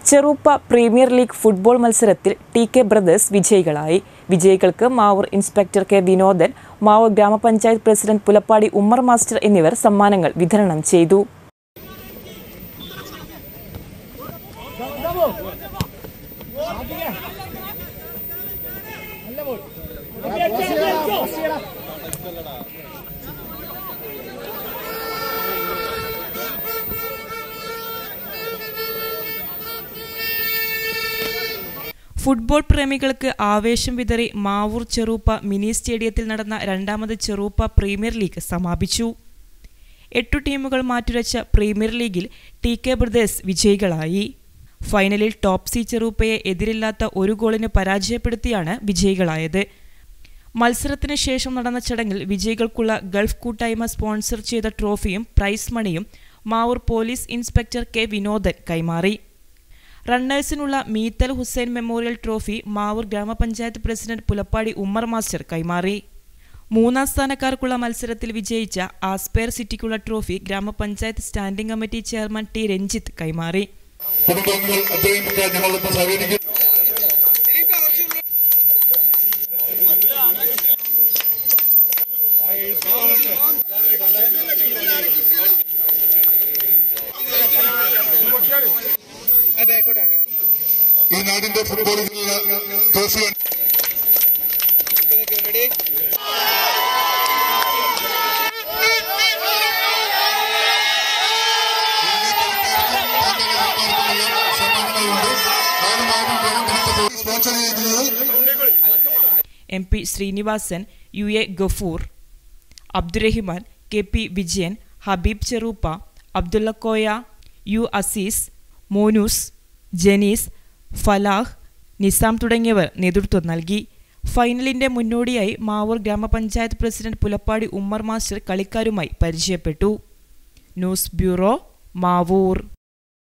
ചെറുപ്പ premier league football മത്സരത്തിൽ T K brothers വിജയികളായി വിജയികൾക്ക് മാവൂർ ഇൻസ്പെക്ടർ കെ വിനോദൻ മാവൂർ ഗ്രാമപഞ്ചായത്ത് പ്രസിഡന്റ് പുലപ്പാടി ഉമ്മർ മാസ്റ്റർ എന്നിവർ സമ്മാനങ്ങൾ വിതരണം ചെയ്തു ഫുട്ബോൾ പ്രേമികൾക്ക് ആവേശം വിതറി മാവൂർ ചെറൂപ്പ മിനി സ്റ്റേഡിയത്തിൽ നടന്ന രണ്ടാമത് ചെറൂപ്പ പ്രീമിയർ ലീഗ് സമാപിച്ചു എട്ടു ടീമുകൾ മാറ്റുരച്ച പ്രീമിയർ ലീഗിൽ ടി കെ ബ്രദേഴ്സ് വിജയികളായി ഫൈനലിൽ ടോപ്സി ചെറൂപ്പയെ എതിരില്ലാത്ത ഒരു ഗോളിന് പരാജയപ്പെടുത്തിയാണ് വിജയികളായത് മത്സരത്തിന് ശേഷം നടന്ന ചടങ്ങിൽ വിജയികൾക്കുള്ള ഗൾഫ് കൂട്ടായ്മ സ്പോൺസർ ചെയ്ത ട്രോഫിയും പ്രൈസ് മണിയും Mavoor police inspector K Vinodan കൈമാറി റണ്ണേഴ്സിനുള്ള മീത്തൽ ഹുസൈൻ മെമ്മോറിയൽ ട്രോഫി മാവൂർ ഗ്രാമപഞ്ചായത്ത് പ്രസിഡന്റ് പുലപ്പാടി ഉമ്മർ മാസ്റ്റർ കൈമാറി മൂന്നാം സ്ഥാനക്കാർക്കുള്ള മത്സരത്തിൽ വിജയിച്ച ആസ്പെയർ സിറ്റിക്കുള്ള ട്രോഫി ഗ്രാമപഞ്ചായത്ത് standing committee chairman T Ranjith കൈമാറി കുടുംബങ്ങൾ അദ്ദേഹത്തെ ഞങ്ങളൊപ്പം സഹകരിക്കും ഈ നാടിന്റെ ഫുട്ബോളിലുള്ള ട്രോഫി സ്പോൺസർ ചെയ്തിരിക്കുന്നത് M P Sreenivasan U A Gafoor Abdurahiman K P Vijayan Habeeb Cheruppa Abdullakoya U Aziz Monus Janees Falah Nizam തുടങ്ങിയവർ നേതൃത്വം നൽകി ഫൈനലിന്റെ മുന്നോടിയായി മാവൂർ ഗ്രാമപഞ്ചായത്ത് പ്രസിഡന്റ് പുലപ്പാടി ഉമ്മർ മാസ്റ്റർ കളിക്കാരുമായി പരിചയപ്പെട്ടു ന്യൂസ് ബ്യൂറോ മാവൂർ